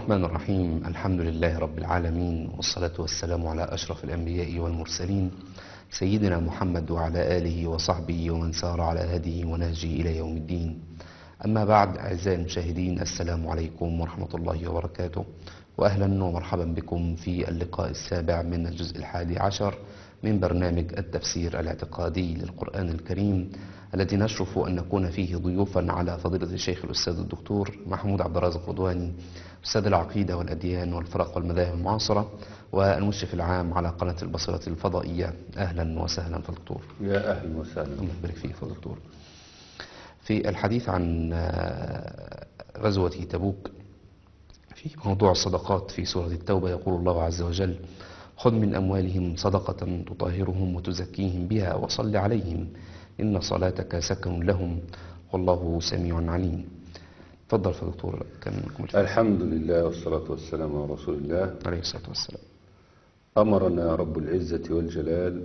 الرحمن الرحيم الحمد لله رب العالمين والصلاة والسلام على أشرف الأنبياء والمرسلين سيدنا محمد وعلى آله وصحبه ومن سار على هديه ونهجه إلى يوم الدين أما بعد أعزائي المشاهدين السلام عليكم ورحمة الله وبركاته وأهلا ومرحبا بكم في اللقاء السابع من الجزء الحادي عشر من برنامج التفسير الاعتقادي للقرآن الكريم الذي نشرف أن نكون فيه ضيوفا على فضيلة الشيخ الأستاذ الدكتور محمود عبد الرازق رضواني أستاذ العقيدة والأديان والفرق والمذاهب المعاصرة والمشرف العام على قناة البصرة الفضائية أهلا وسهلا في الدكتور يا أهلا وسهلا الله يبارك فيك يا دكتور في الحديث عن غزوة تبوك في موضوع الصدقات في سورة التوبة يقول الله عز وجل خذ من أموالهم صدقة تطهرهم وتزكيهم بها وصل عليهم إن صلاتك سكن لهم والله سميع عليم تفضل يا دكتور كان لكم الفضل. الحمد لله والصلاة والسلام على رسول الله عليه الصلاة والسلام أمرنا رب العزة والجلال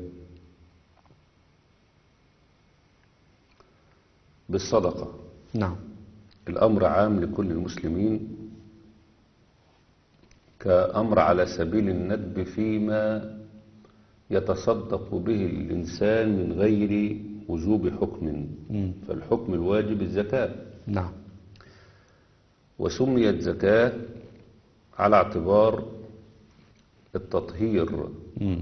بالصدقة نعم الأمر عام لكل المسلمين كأمر على سبيل الندب فيما يتصدق به الإنسان من غير وجوب حكم مم. فالحكم الواجب الزكاة نعم وسميت زكاة على اعتبار التطهير مم.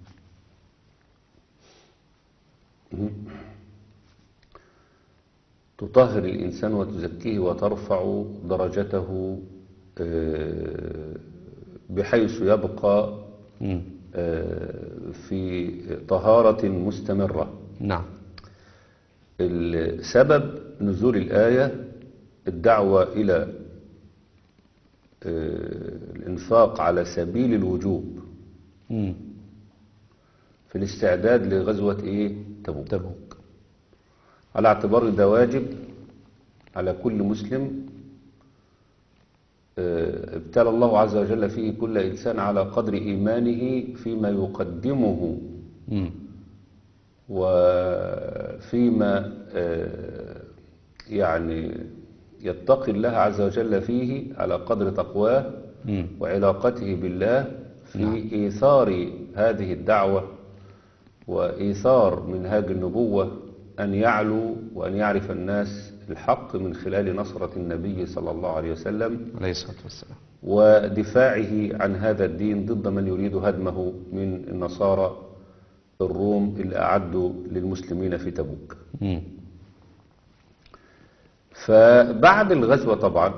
تطهر الإنسان وتزكيه وترفع درجته آه، بحيث يبقى مم. آه، في طهارة مستمرة نعم السبب نزول الآية الدعوة إلى آه، الإنفاق على سبيل الوجوب مم. في الاستعداد لغزوة إيه؟ تبوك تبوك على اعتبار ده واجب على كل مسلم آه، ابتلى الله عز وجل فيه كل إنسان على قدر إيمانه فيما يقدمه مم. وفيما آه، يعني يتقي الله عز وجل فيه على قدر تقواه مم. وعلاقته بالله في نعم. إيثار هذه الدعوة وإيثار منهاج النبوة أن يعلو وأن يعرف الناس الحق من خلال نصرة النبي صلى الله عليه وسلم عليه الصلاة والسلام ودفاعه عن هذا الدين ضد من يريد هدمه من النصارى الروم اللي أعدوا للمسلمين في تبوك مم. فبعد الغزوة طبعا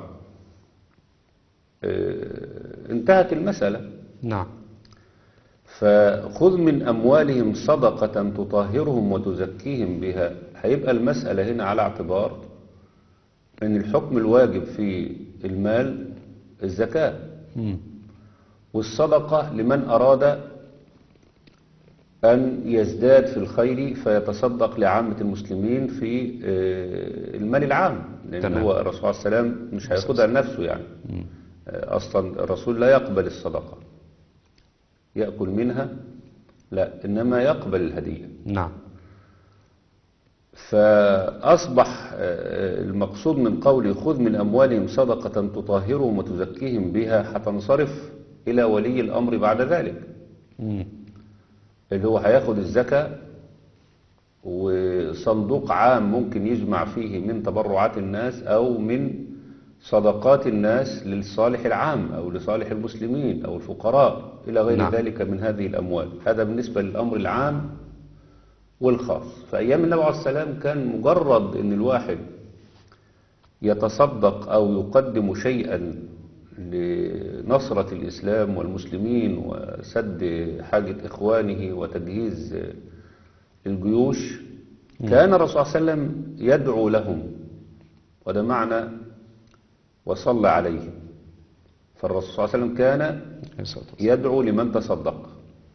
آه، انتهت المسألة نعم فخذ من أموالهم صدقة تطهرهم وتزكيهم بها هيبقى المسألة هنا على اعتبار أن الحكم الواجب في المال الزكاة مم. والصدقة لمن أراد أن يزداد في الخير فيتصدق لعامة المسلمين في آه، المال العام لأن تمام. هو الرسول عليه السلام مش هياخدها لنفسه يعني مم. آه، أصلا الرسول لا يقبل الصدقة يأكل منها لا إنما يقبل الهدية نعم فأصبح آه، المقصود من قوله خذ من أموالهم صدقة تطهرهم وتزكيهم بها هتنصرف إلى ولي الأمر بعد ذلك مم. اللي هو هياخد الزكاة وصندوق عام ممكن يجمع فيه من تبرعات الناس أو من صدقات الناس للصالح العام أو لصالح المسلمين أو الفقراء إلى غير نعم. ذلك من هذه الأموال هذا بالنسبة للأمر العام والخاص فأيام النبي عليه السلام كان مجرد أن الواحد يتصدق أو يقدم شيئا لنصرة الإسلام والمسلمين وسد حاجة إخوانه وتجهيز الجيوش كان الرسول صلى الله عليه وسلم يدعو لهم وده معنى وصلى عليهم فالرسول صلى الله عليه وسلم كان عليه الصلاة والسلام يدعو لمن تصدق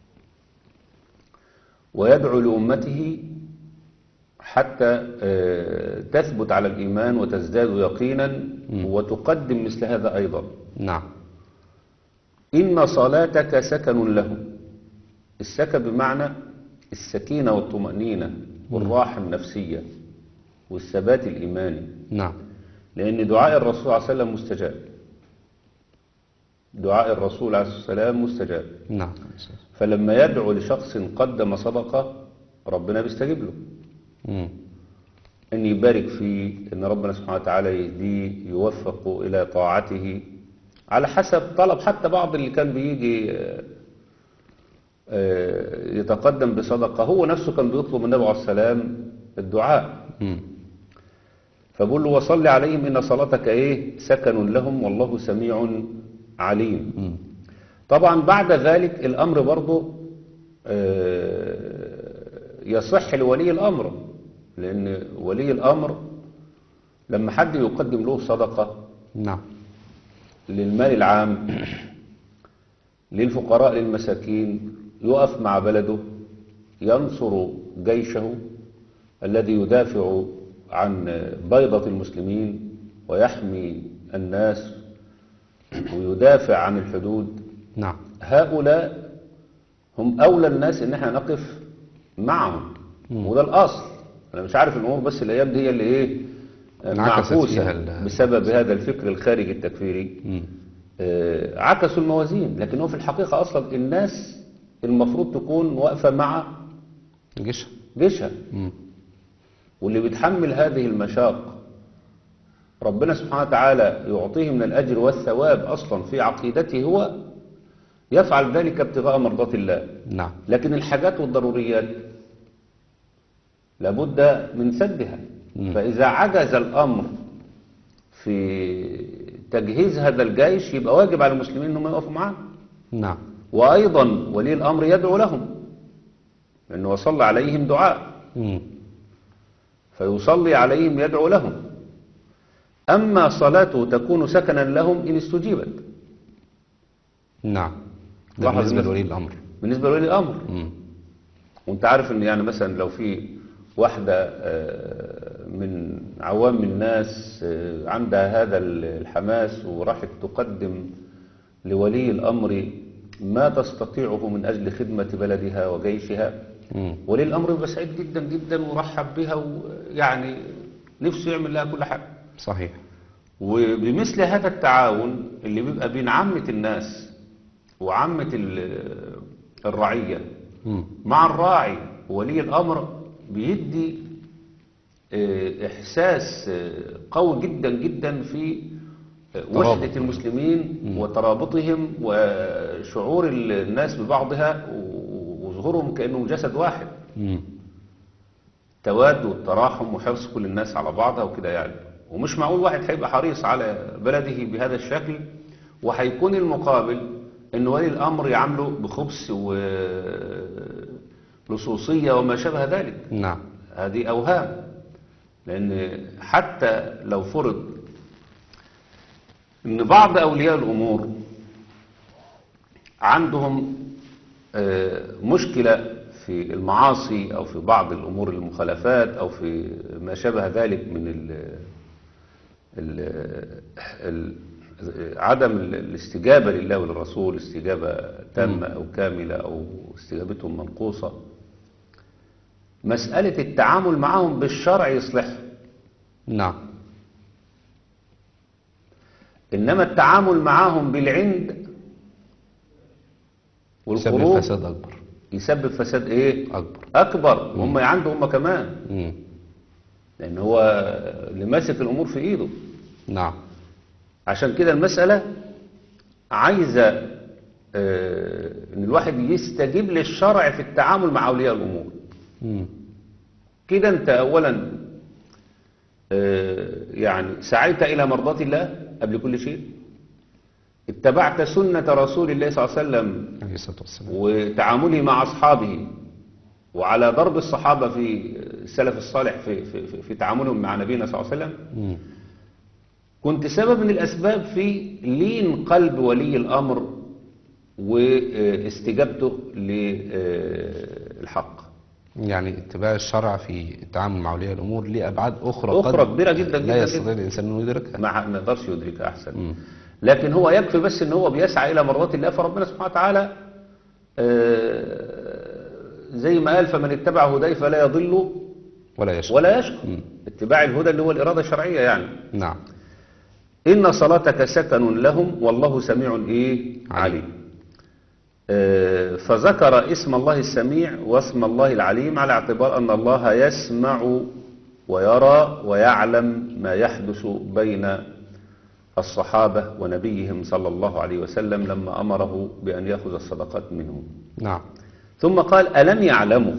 ويدعو لأمته حتى آه، تثبت على الإيمان وتزداد يقينا وتقدم مثل هذا أيضا نعم إن صلاتك سكن لهم السكن بمعنى السكينة والطمأنينة والراحة النفسية والثبات الإيماني نعم لأن دعاء الرسول صلى الله عليه وسلم مستجاب دعاء الرسول عليه الصلاة والسلام مستجاب نعم فلما يدعو لشخص قدم صدقة ربنا بيستجيب له مم. ان يبارك فيه ان ربنا سبحانه وتعالى يهديه يوفقه الى طاعته على حسب طلب حتى بعض اللي كان بيجي آه، آه، يتقدم بصدقة هو نفسه كان بيطلب من النبي عليه السلام الدعاء مم. فبقول له وصل عليهم ان صلاتك ايه سكن لهم والله سميع عليم مم. طبعا بعد ذلك الامر برضه آه، يصح لولي الامر لان ولي الامر لما حد يقدم له صدقة نعم للمال العام للفقراء للمساكين يقف مع بلده ينصر جيشه الذي يدافع عن بيضة المسلمين ويحمي الناس ويدافع عن الحدود نعم هؤلاء هم أولى الناس إن احنا نقف معهم وده الأصل أنا مش عارف الأمور بس الأيام دي هي اللي إيه انعكست معكوسة فيها ال- بسبب هذا الفكر الخارجي التكفيري مم. آه، عكسوا الموازين لكن هو في الحقيقة أصلا الناس المفروض تكون واقفة مع جيش جيشها مم. واللي بيتحمل هذه المشاق ربنا سبحانه وتعالى يعطيه من الأجر والثواب أصلا في عقيدته هو يفعل ذلك ابتغاء مرضات الله نعم لكن الحاجات والضروريات لابد من سدها مم. فإذا عجز الأمر في تجهيز هذا الجيش يبقى واجب على المسلمين أنهم يقفوا معاه نعم وأيضا ولي الأمر يدعو لهم لأنه وصلى عليهم دعاء مم. فيصلي عليهم يدعو لهم أما صلاته تكون سكنا لهم إن استجيبت نعم ده لاحظ بالنسبة مثل- لولي الأمر بالنسبة لولي الأمر مم. وانت عارف ان يعني مثلا لو في واحدة آه، من عوام الناس آه، عندها هذا الحماس وراحت تقدم لولي الأمر ما تستطيعه من أجل خدمة بلدها وجيشها مم. ولي الأمر يبقى سعيد جدا جدا ورحب بها ويعني نفسه يعمل لها كل حاجة صحيح وبمثل هذا التعاون اللي بيبقى بين عامة الناس وعامة ال- الرعية مم. مع الراعي ولي الأمر بيدي آه، إحساس آه، قوي جدا جدا في آه، وحدة ترابط. المسلمين وترابطهم وشعور الناس ببعضها و- وظهورهم كأنهم جسد واحد مم. تواد والتراحم وحرص كل الناس على بعضها وكده يعني ومش معقول واحد هيبقى حريص على بلده بهذا الشكل وهيكون المقابل ان ولي الامر يعامله بخبث ولصوصية وما شابه ذلك نعم هذه اوهام لان حتى لو فرض ان بعض اولياء الامور عندهم آه، مشكلة في المعاصي أو في بعض الأمور المخالفات أو في ما شابه ذلك من ال ال ال عدم ال- الاستجابة لله وللرسول استجابة تامة أو كاملة أو استجابتهم منقوصة مسألة التعامل معهم بالشرع يصلحهم نعم إنما التعامل معهم بالعند سبب والخروج فساد أكبر يسبب فساد ايه أكبر اكبر وهم عنده هم كمان مم. لان هو اللي ماسك الامور في ايده نعم عشان كده المسألة عايزة آه، ان الواحد يستجيب للشرع في التعامل مع اولياء الامور مم. كده انت اولا آه، يعني سعيت الى مرضاة الله قبل كل شيء اتبعت سنة رسول الله صلى الله عليه وسلم عليه الصلاة والسلام وتعامله مع أصحابه وعلى ضرب الصحابة في السلف الصالح في, في, في, في تعاملهم مع نبينا صلى الله عليه وسلم مم. كنت سبب من الأسباب في لين قلب ولي الأمر واستجابته للحق يعني اتباع الشرع في التعامل مع أولياء الأمور ليه أبعاد أخرى أخرى قد كبيرة جدا لا جدا يستطيع جدا. الإنسان أنه يدركها ما ما يقدرش يدركها أحسن مم. لكن هو يكفي بس ان هو بيسعى الى مرضات الله فربنا سبحانه وتعالى آه، زي ما قال فمن اتبع هداي فلا يضل ولا يشكو ولا يشقى مم. اتباع الهدى اللي هو الإرادة الشرعية يعني نعم إن صلاتك سكن لهم والله سميع إيه عليم آه، فذكر اسم الله السميع واسم الله العليم على اعتبار أن الله يسمع ويرى ويعلم ما يحدث بين الصحابة ونبيهم صلى الله عليه وسلم لما أمره بأن يأخذ الصدقات منهم نعم ثم قال ألم يعلموا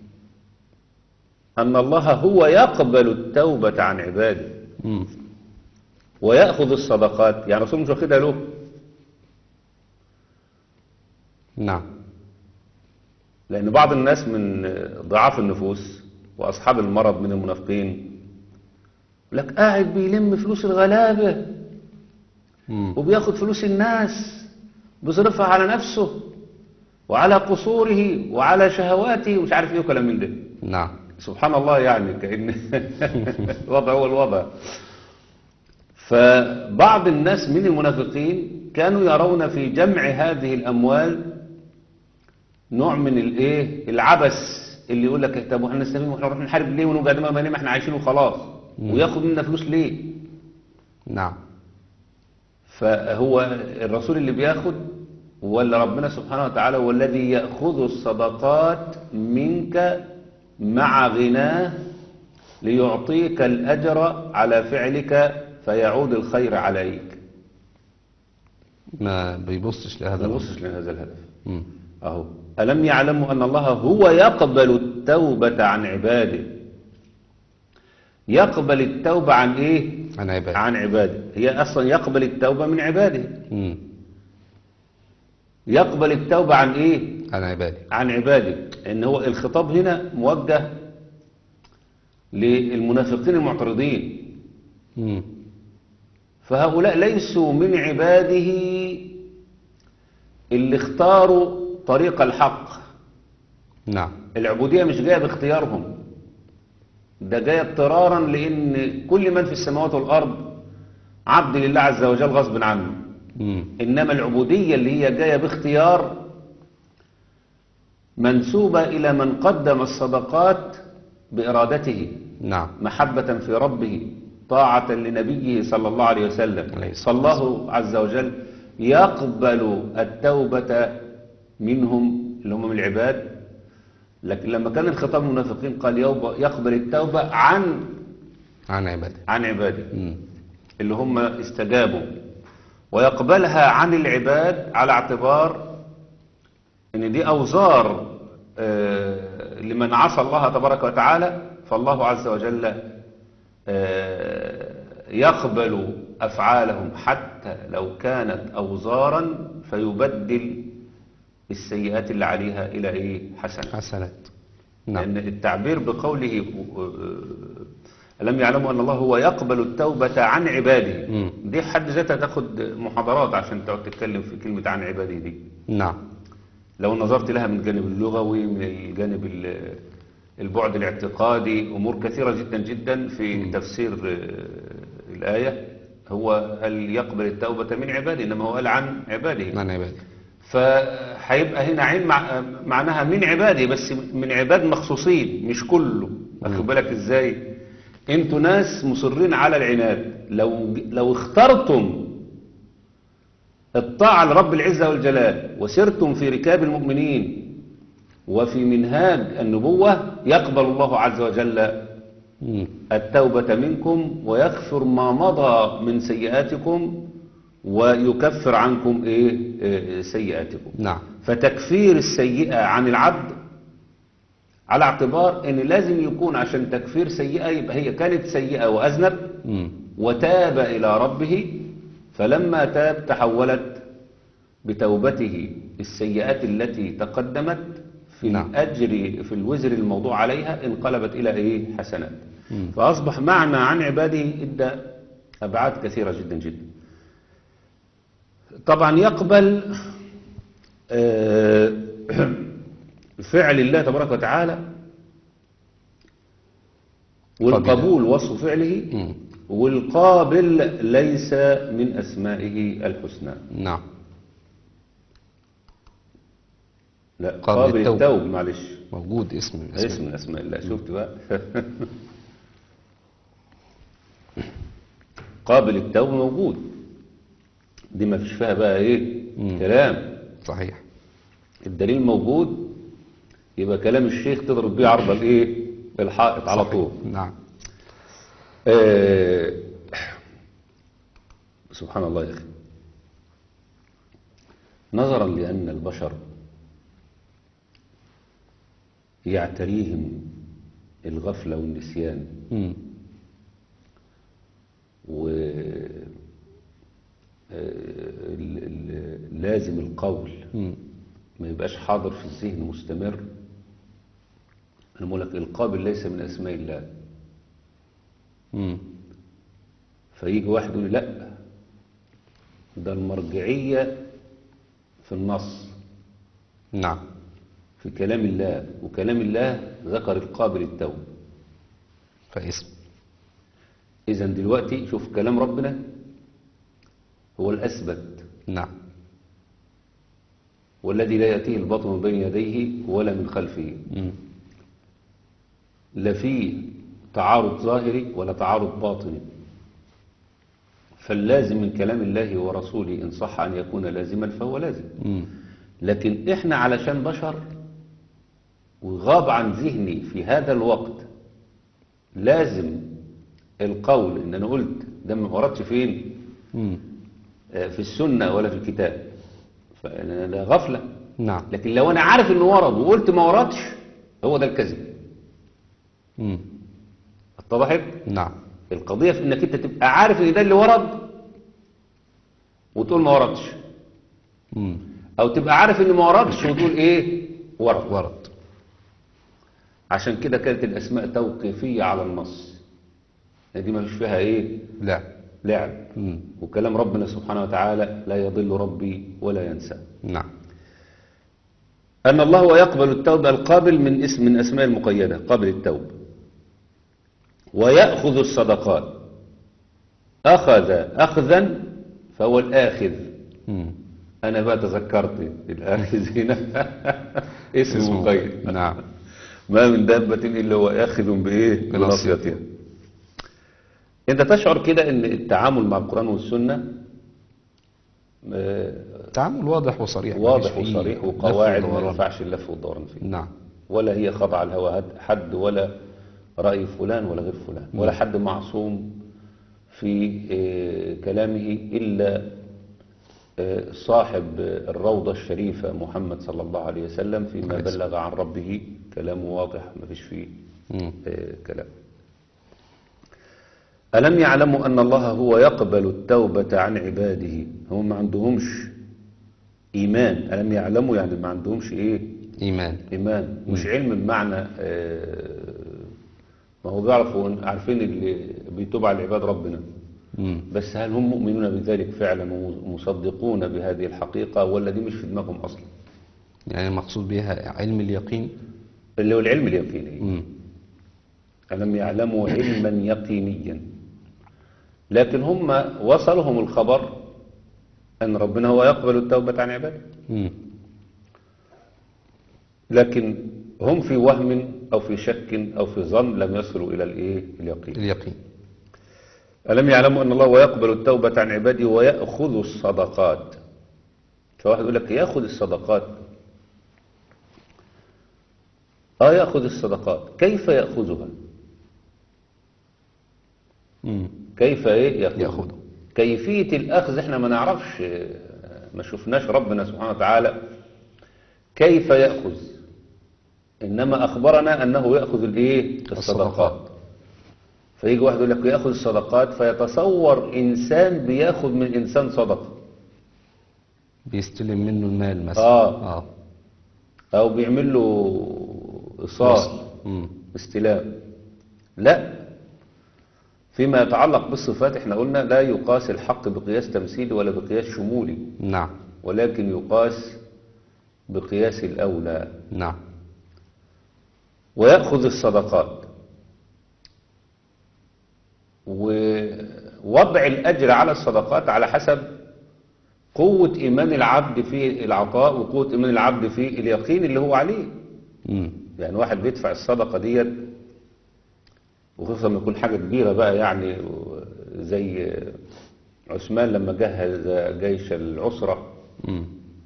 أن الله هو يقبل التوبة عن عباده مم. ويأخذ الصدقات يعني رسول مش واخدها له نعم لأن بعض الناس من ضعاف النفوس وأصحاب المرض من المنافقين يقول لك قاعد بيلم فلوس الغلابة مم. وبياخد فلوس الناس بيصرفها على نفسه وعلى قصوره وعلى شهواته ومش عارف ايه وكلام من ده نعم سبحان الله يعني كأن الوضع هو الوضع فبعض الناس من المنافقين كانوا يرون في جمع هذه الأموال نوع من الايه العبث اللي يقول لك طب واحنا نستفيد واحنا نروح نحارب ليه ونوجع دماغنا ليه ما احنا عايشين وخلاص وياخد منا فلوس ليه نعم فهو الرسول اللي بياخد ولا ربنا سبحانه وتعالى هو الذي يأخذ الصدقات منك مع غناه ليعطيك الأجر على فعلك فيعود الخير عليك ما بيبصش لهذا ما الأمر. نبصش لهذا الهدف مم. أهو ألم يعلموا أن الله هو يقبل التوبة عن عباده يقبل التوبة عن إيه؟ عن عباد عن عباده هي أصلا يقبل التوبة من عباده مم. يقبل التوبة عن إيه؟ عن عبادي عن عباده ان هو الخطاب هنا موجه للمنافقين المعترضين مم. فهؤلاء ليسوا من عباده اللي اختاروا طريق الحق نعم العبودية مش جاية باختيارهم ده جاية اضطرارا لان كل من في السماوات والارض عبد لله عز وجل غصب عنه مم. إنما العبودية اللي هي جاية باختيار منسوبة إلى من قدم الصدقات بإرادته نعم محبة في ربه طاعة لنبيه صلى الله عليه وسلم عليه الصلاة فالله عز وجل يقبل التوبة منهم اللي هم من العباد لكن لما كان الخطاب المنافقين قال يوب- يقبل التوبة عن عن عبادي عن عباده مم. اللي هم استجابوا ويقبلها عن العباد على اعتبار ان دي اوزار آه، لمن عصى الله تبارك وتعالى فالله عز وجل آه، يقبل افعالهم حتى لو كانت اوزارا فيبدل السيئات اللي عليها الى ايه حسنات حسنات نعم لأن التعبير بقوله ألم يعلموا أن الله هو يقبل التوبة عن عباده مم. دي حد ذاتها تاخد محاضرات عشان تقعد تتكلم في كلمة عن عباده دي نعم لو نظرت لها من الجانب اللغوي من الجانب ال- البعد الاعتقادي أمور كثيرة جدا جدا في تفسير آه، الآية هو هل يقبل التوبة من عباده إنما هو قال عن عباده عن عبادي فهيبقى هنا عين مع معناها من عبادي بس من عباد مخصوصين مش كله واخد بالك ازاي انتوا ناس مصرين على العناد لو لو اخترتم الطاعة لرب العزة والجلال وسرتم في ركاب المؤمنين وفي منهاج النبوة يقبل الله عز وجل مم. التوبة منكم ويغفر ما مضى من سيئاتكم ويكفر عنكم ايه إيه سيئاتكم نعم فتكفير السيئة عن العبد على اعتبار ان لازم يكون عشان تكفير سيئة يبقى هي كانت سيئة واذنب مم. وتاب الى ربه فلما تاب تحولت بتوبته السيئات التي تقدمت في نعم. الأجر في الوزر الموضوع عليها انقلبت إلى إيه حسنات مم. فأصبح معنى عن عباده إدى أبعاد كثيرة جدا جدا طبعا يقبل آه، فعل الله تبارك وتعالى والقبول وصف فعله مم. والقابل ليس من أسمائه الحسنى نعم لا قابل قابل التوب. التوب معلش موجود اسم من اسم اسم من أسماء الله شفت بقى قابل التوب موجود دي ما فيش فيها بقى ايه مم. كلام صحيح الدليل موجود يبقى كلام الشيخ تضرب بيه عرض الايه الحائط على طول نعم آه، سبحان الله يا أخي نظرا لأن البشر يعتريهم الغفلة والنسيان مم. و آه، ال- ال- لازم القول مم. ما يبقاش حاضر في الذهن مستمر أنا بقول لك القابل ليس من أسماء الله مم. فيجي واحد يقول لا ده المرجعية في النص نعم في كلام الله وكلام الله ذكر القابل التوب فاسم إذا دلوقتي شوف كلام ربنا هو الأثبت نعم والذي لا يأتيه الباطل من بين يديه ولا من خلفه مم. لا فيه تعارض ظاهري ولا تعارض باطني فاللازم من كلام الله ورسوله إن صح أن يكون لازما فهو لازم مم. لكن إحنا علشان بشر وغاب عن ذهني في هذا الوقت لازم القول إن أنا قلت ده ما وردش فين مم. آه، في السنة ولا في الكتاب فده غفلة نعم لكن لو أنا عارف إنه ورد وقلت ما وردش هو ده الكذب مم. اتضحت؟ نعم القضية في انك انت تبقى عارف ان ده اللي ورد وتقول ما وردش مم. او تبقى عارف ان ما وردش وتقول ايه ورد ورد عشان كده كانت الاسماء توقيفية على النص دي ما فيش فيها ايه لا لعب مم. وكلام ربنا سبحانه وتعالى لا يضل ربي ولا ينسى نعم أن الله هو يقبل التوبة القابل من اسم من أسماء المقيدة قابل التوبة ويأخذ الصدقات أخذ أخذا فهو الآخذ مم. أنا بقى تذكرت الآخذ هنا اسم اسمه. مقيد نعم ما من دابة إلا هو آخذ بإيه بناصيتها. بناصيتها أنت تشعر كده أن التعامل مع القرآن والسنة آه، تعامل واضح وصريح واضح مفيش فيه وصريح لف وقواعد ما ودوران. ينفعش اللف والدوران فيه نعم ولا هي خضع الهوى هد- حد ولا رأي فلان ولا غير فلان ولا حد معصوم في آه، كلامه إلا آه، صاحب الروضة الشريفة محمد صلى الله عليه وسلم فيما عليه الصلاة بلغ عن ربه كلامه واضح ما فيش فيه مم. آه، كلام ألم يعلموا أن الله هو يقبل التوبة عن عباده هم ما عندهمش إيمان ألم يعلموا يعني ما عندهمش إيه إيمان إيمان مش علم بمعنى آه، ما هو بيعرفوا عارفين اللي بيتوب على العباد ربنا مم. بس هل هم مؤمنون بذلك فعلا ومصدقون بهذه الحقيقة ولا دي مش في دماغهم أصلا يعني المقصود بها علم اليقين اللي هو العلم اليقيني مم. ألم يعلموا علما يقينيا لكن هم وصلهم الخبر أن ربنا هو يقبل التوبة عن عباده مم. لكن هم في وهم أو في شك أو في ظن لم يصلوا إلى الإيه اليقين اليقين ألم يعلموا أن الله هو يقبل التوبة عن عباده ويأخذ الصدقات فواحد يقول لك يأخذ الصدقات آه يأخذ الصدقات كيف يأخذها مم. كيف إيه يأخذها يأخذها. كيفية الأخذ إحنا ما نعرفش آه، ما شفناش ربنا سبحانه وتعالى كيف يأخذ إنما أخبرنا أنه يأخذ الإيه الصدقات. الصدقات فيجي واحد يقول لك يأخذ الصدقات فيتصور إنسان بياخذ من إنسان صدقة بيستلم منه المال مثلا آه. آه. أو بيعمل له إيصال مم. استلام لا فيما يتعلق بالصفات احنا قلنا لا يقاس الحق بقياس تمثيلي ولا بقياس شمولي نعم ولكن يقاس بقياس الأولى نعم ويأخذ الصدقات ووضع الأجر على الصدقات على حسب قوة إيمان العبد في العطاء وقوة إيمان العبد في اليقين اللي هو عليه مم. يعني واحد بيدفع الصدقة ديت وخصوصا لما يكون حاجة كبيرة بقى يعني و- زي عثمان لما جهز جيش العسرة مم.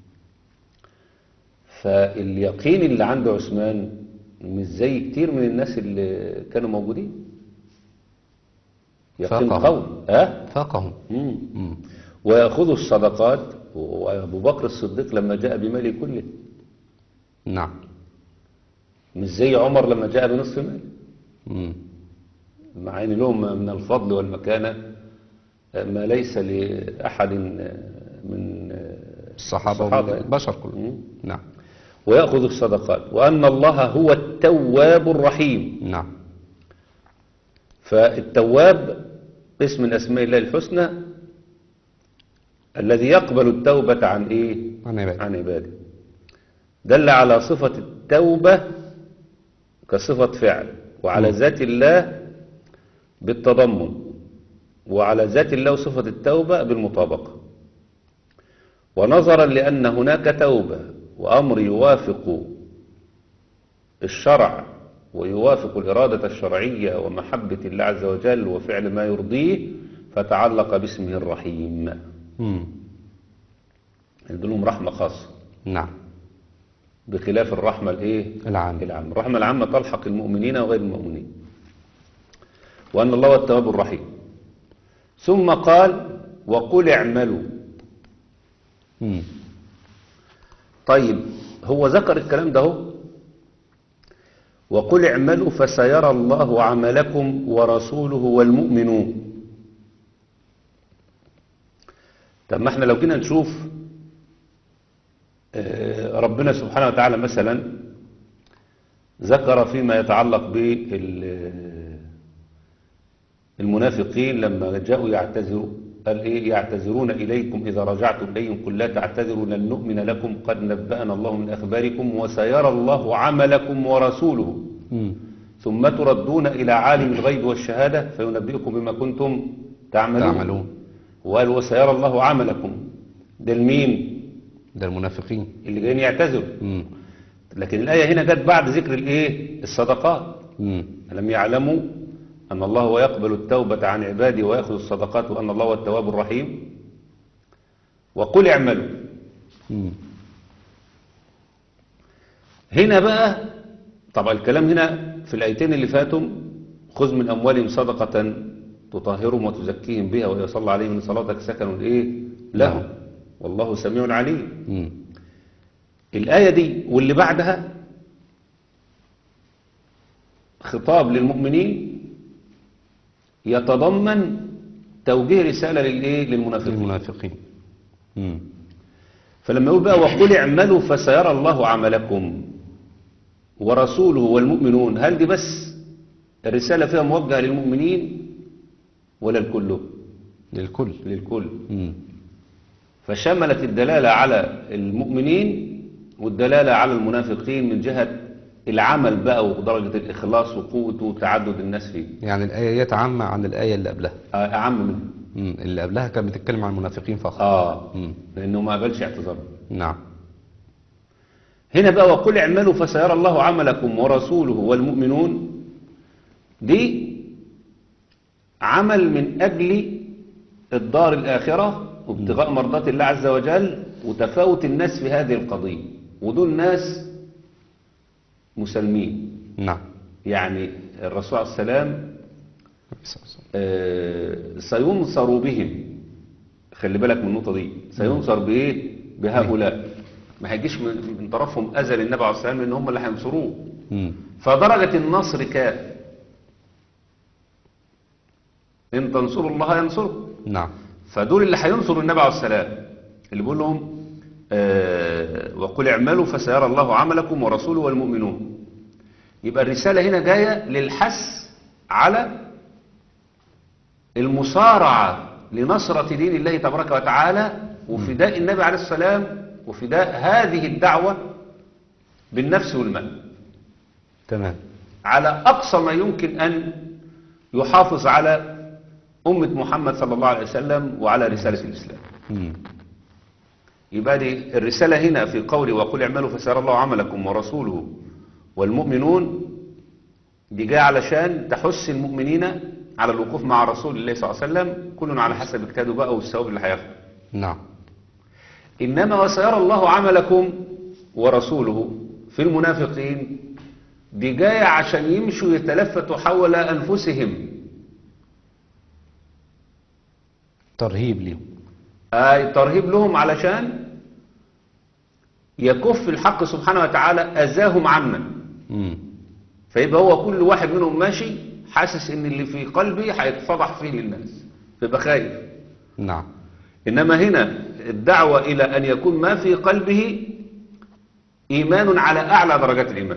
فاليقين اللي عند عثمان مش زي كتير من الناس اللي كانوا موجودين يقين فاقهم. قوي ها فاقهم مم. مم. ويأخذوا الصدقات وأبو بكر الصديق لما جاء بماله كله نعم مش زي عمر لما جاء بنصف ماله مم. مع ان لهم من الفضل والمكانة ما ليس لأحد من الصحابة الصحابة. والبشر كلهم مم. نعم ويأخذ الصدقات وأن الله هو التواب الرحيم نعم فالتواب اسم من أسماء الله الحسنى الذي يقبل التوبة عن إيه؟ عن عباده عن عباده دل على صفة التوبة كصفة فعل وعلى مم. ذات الله بالتضمن وعلى ذات الله صفة التوبة بالمطابقة ونظرا لأن هناك توبة وأمر يوافق الشرع ويوافق الإرادة الشرعية ومحبة الله عز وجل وفعل ما يرضيه فتعلق باسمه الرحيم مم. لهم رحمة خاصة نعم بخلاف الرحمة الايه العام العامة الرحمة العامة تلحق المؤمنين وغير المؤمنين وأن الله هو التواب الرحيم ثم قال وقل اعملوا مم. طيب هو ذكر الكلام ده هو وقل اعملوا فسيرى الله عملكم ورسوله والمؤمنون طب ما احنا لو جينا نشوف آه، ربنا سبحانه وتعالى مثلا ذكر فيما يتعلق بالمنافقين لما جاءوا يعتذروا قال ايه يعتذرون اليكم اذا رجعتم اليهم قل لا تعتذروا لن نؤمن لكم قد نبأنا الله من اخباركم وسيرى الله عملكم ورسوله مم. ثم تردون الى عالم الغيب والشهاده فينبئكم بما كنتم تعملون تعملون وقال وسيرى الله عملكم ده المين ده المنافقين اللي جايين يعتذروا مم. لكن الآية هنا جت بعد ذكر الايه الصدقات مم. ألم يعلموا أن الله هو يقبل التوبة عن عباده ويأخذ الصدقات وأن الله هو التواب الرحيم وقل اعملوا مم. هنا بقى طبعا الكلام هنا في الآيتين اللي فاتوا خذ من أموالهم صدقة تطهرهم وتزكيهم بها وإذا صلى عليهم من صلاتك سكن إيه لهم لهم. والله سميع عليم مم. الآية دي واللي بعدها خطاب للمؤمنين يتضمن توجيه رسالة للإيه للمنافقين المنافقين مم. فلما يقول بقى وقل اعملوا فسيرى الله عملكم ورسوله والمؤمنون هل دي بس الرسالة فيها موجهة للمؤمنين ولا الكل للكل للكل مم. فشملت الدلالة على المؤمنين والدلالة على المنافقين من جهة العمل بقى ودرجة الإخلاص وقوته وتعدد الناس فيه يعني الآيات عامة عن الآية اللي قبلها آه، أعم منه مم. اللي قبلها كانت بتتكلم عن المنافقين فقط آه مم. لأنه ما قبلش اعتذار نعم هنا بقى وقل اعملوا فسيرى الله عملكم ورسوله والمؤمنون دي عمل من أجل الدار الآخرة وابتغاء مرضات الله عز وجل وتفاوت الناس في هذه القضية ودول ناس مسلمين نعم يعني الرسول عليه السلام آه، سينصر بهم خلي بالك من النقطة دي سينصر بإيه بهؤلاء ما هيجيش من من طرفهم أذى للنبي عليه السلام لأن هم اللي هينصروه مم. فدرجة النصر كام إن تنصروا الله ينصركم نعم فدول اللي هينصروا النبي عليه السلام اللي بيقول لهم آه وقل اعملوا فسيرى الله عملكم ورسوله والمؤمنون يبقى الرسالة هنا جاية للحث على المصارعة لنصرة دين الله تبارك وتعالى وفداء النبي عليه السلام وفداء هذه الدعوة بالنفس والمال تمام على أقصى ما يمكن أن يحافظ على أمة محمد صلى الله عليه وسلم وعلى رسالة الإسلام مم. يبقى دي الرسالة هنا في قوله وقل اعملوا فسيرى الله عملكم ورسوله والمؤمنون دي جايه علشان تحث المؤمنين على الوقوف مع رسول الله صلى الله عليه وسلم كل على حسب اجتهاده بقى والثواب اللي هياخده نعم إنما وسيرى الله عملكم ورسوله في المنافقين دي جاية عشان يمشوا يتلفتوا حول أنفسهم ترهيب ليهم آي ترهيب لهم علشان يكف الحق سبحانه وتعالى أذاهم عنا مم. فيبقى هو كل واحد منهم ماشي حاسس ان اللي في قلبي هيتفضح فيه للناس فيبقى خايف نعم إنما هنا الدعوة إلى أن يكون ما في قلبه إيمان على أعلى درجات الإيمان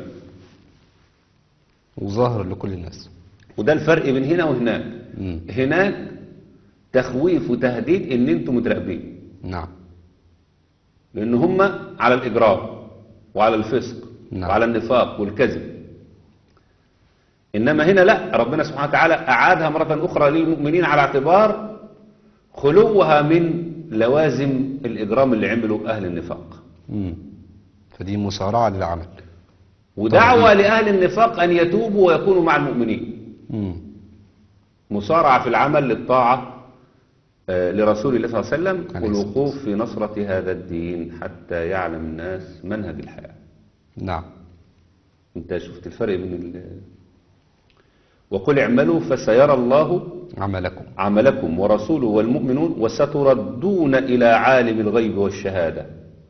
وظاهر لكل الناس وده الفرق بين هنا وهناك مم. هناك تخويف وتهديد ان انتم متراقبين نعم لان هم على الاجرام وعلى الفسق نعم. وعلى النفاق والكذب انما هنا لا ربنا سبحانه وتعالى اعادها مرة اخرى للمؤمنين على اعتبار خلوها من لوازم الاجرام اللي عمله اهل النفاق مم. فدي مسارعة للعمل ودعوة لأهل النفاق أن يتوبوا ويكونوا مع المؤمنين مم. مصارعة في العمل للطاعة آه، لرسول الله صلى الله عليه وسلم عليه الصلاة والوقوف في نصرة هذا الدين حتى يعلم الناس منهج الحياة نعم انت شفت الفرق بين ال وقل اعملوا فسيرى الله عملكم عملكم ورسوله والمؤمنون وستردون إلى عالم الغيب والشهادة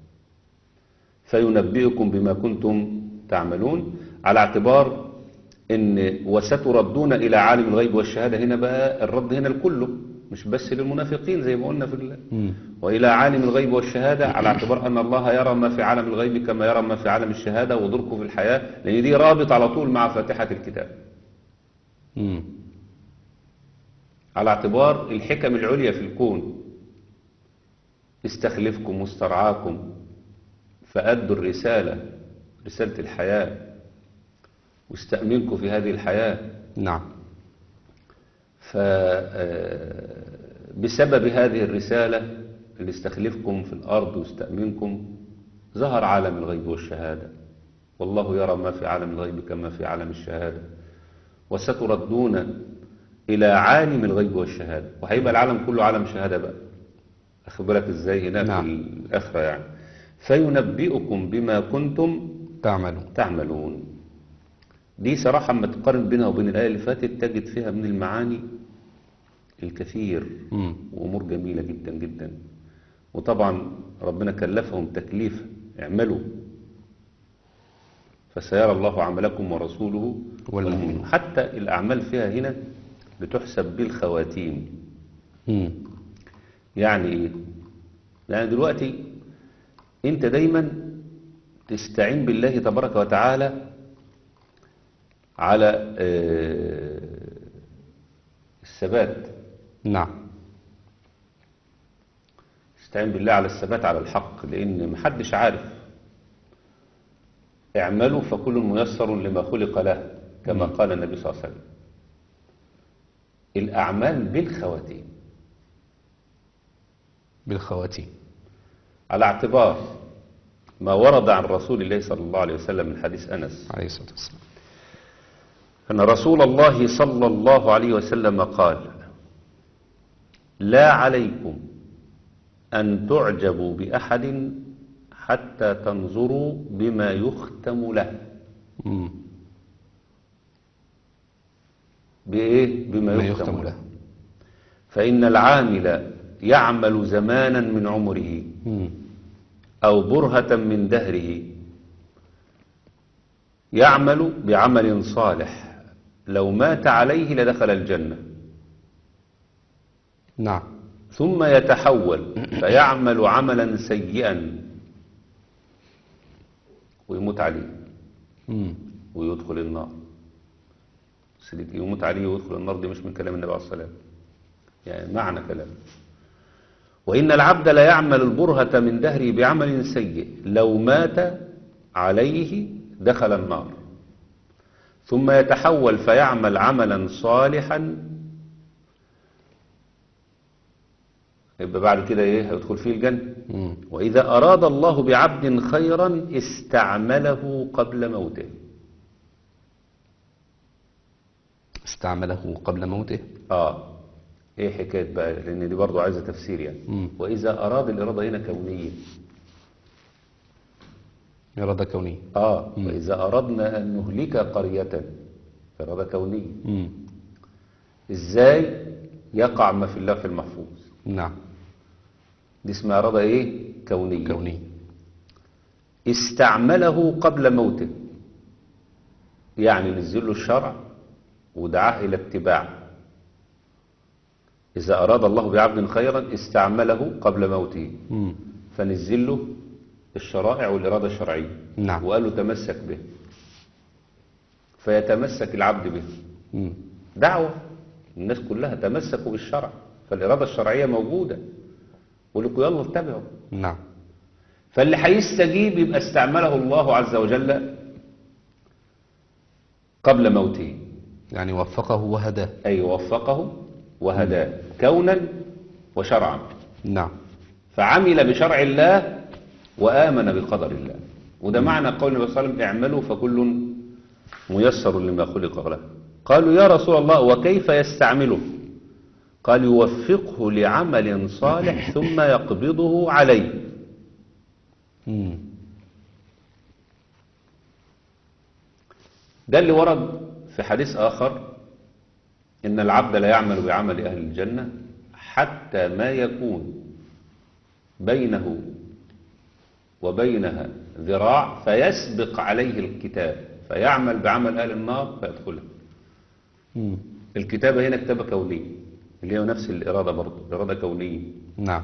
فينبئكم بما كنتم تعملون على اعتبار ان وستردون إلى عالم الغيب والشهادة هنا بقى الرد هنا لكله مش بس للمنافقين زي ما قلنا في ال... مم. وإلى عالم الغيب والشهادة على اعتبار أن الله يرى ما في عالم الغيب كما يرى ما في عالم الشهادة ودركه في الحياة لأن دي رابط على طول مع فاتحة الكتاب مم. على اعتبار الحكم العليا في الكون استخلفكم واسترعاكم فأدوا الرسالة رسالة الحياة واستأمنكم في هذه الحياة نعم فبسبب هذه الرسالة اللي استخلفكم في الأرض واستأمنكم ظهر عالم الغيب والشهادة والله يرى ما في عالم الغيب كما في عالم الشهادة وستردون إلى عالم الغيب والشهادة وهيبقى العالم كله عالم شهادة بقى أخد بالك إزاي هناك نعم. في الآخرة يعني فينبئكم بما كنتم تعملون تعملون دي صراحة اما تقارن بينها وبين الآية اللي فاتت تجد فيها من المعاني الكثير مم. وأمور جميلة جدا جدا وطبعا ربنا كلفهم تكليف اعملوا فسيرى الله عملكم ورسوله والمؤمنون. حتى الأعمال فيها هنا بتحسب بالخواتيم مم. يعني ايه يعني دلوقتي انت دايما تستعين بالله تبارك وتعالى على آه، الثبات نعم استعين بالله على الثبات على الحق لان محدش عارف اعملوا فكل ميسر لما خلق له كما قال النبي صلى الله عليه وسلم الاعمال بالخواتيم بالخواتيم على اعتبار ما ورد عن رسول الله صلى الله عليه وسلم من حديث أنس عليه الصلاة والسلام أن رسول الله صلى الله عليه وسلم قال لا عليكم أن تعجبوا بأحد حتى تنظروا بما يختم له مم. بإيه؟ بما ما يختم, يختم له له فإن العامل يعمل زمانا من عمره مم. أو برهة من دهره يعمل بعمل صالح لو مات عليه لدخل الجنة نعم ثم يتحول فيعمل عملا سيئا ويموت عليه مم. ويدخل النار سيدك يموت عليه ويدخل النار دي مش من كلام النبي عليه الصلاة والسلام يعني معنى كلام وإن العبد لا يعمل البرهة من دهره بعمل سيء لو مات عليه دخل النار ثم يتحول فيعمل عملا صالحا يبقى بعد كده ايه هيدخل فيه الجنة مم. وإذا أراد الله بعبد خيرا استعمله قبل موته استعمله قبل موته اه ايه حكاية بقى لان دي برضو عايزة تفسير يعني مم. واذا اراد الارادة هنا كونية إرادة كونية اه واذا اردنا ان نهلك قرية إرادة كونية مم. ازاي يقع ما في اللوح المحفوظ نعم دي اسمها إرادة ايه كونية كونية استعمله قبل موته يعني نزل له الشرع ودعاه إلى اتباع إذا أراد الله بعبد خيرا استعمله قبل موته مم. فنزل له الشرائع والإرادة الشرعية نعم وقال له تمسك به فيتمسك العبد به مم. دعوة الناس كلها تمسكوا بالشرع فالإرادة الشرعية موجودة ولكم يلا اتبعوا نعم فاللي هيستجيب يبقى استعمله الله عز وجل قبل موته يعني وفقه وهداه أي وفقه وهداه كونا وشرعا نعم فعمل بشرع الله وآمن بقدر الله وده معنى قول النبي صلى الله عليه وسلم اعملوا فكل ميسر لما خلق له قالوا يا رسول الله وكيف يستعمله قال يوفقه لعمل صالح ثم يقبضه عليه مم. ده اللي ورد في حديث آخر إن العبد لا يعمل بعمل أهل الجنة حتى ما يكون بينه وبينها ذراع فيسبق عليه الكتاب فيعمل بعمل أهل النار فيدخلها مم. الكتابة هنا كتابة كونية اللي هي نفس الإرادة برضه إرادة كونية نعم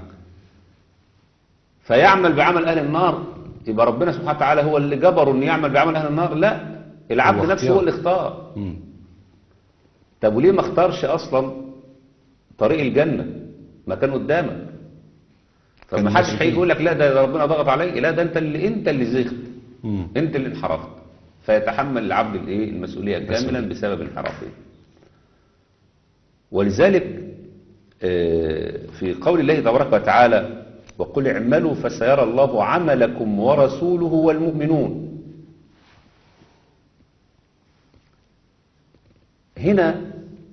فيعمل بعمل أهل النار يبقى ربنا سبحانه وتعالى هو اللي جبره أن يعمل بعمل أهل النار لا العبد هو نفسه هو اختيار. اللي اختار مم. طب وليه ما اختارش اصلا طريق الجنة ما كان قدامك كان فما حدش ماشي هيجي فيه. يقول لك لا ده ربنا ضغط علي لا ده انت اللي انت اللي زغت مم. انت اللي انحرفت فيتحمل العبد الايه المسؤوليه كاملا بسبب انحرافه ولذلك آه، في قول الله تبارك وتعالى وقل اعملوا فسيرى الله عملكم ورسوله والمؤمنون هنا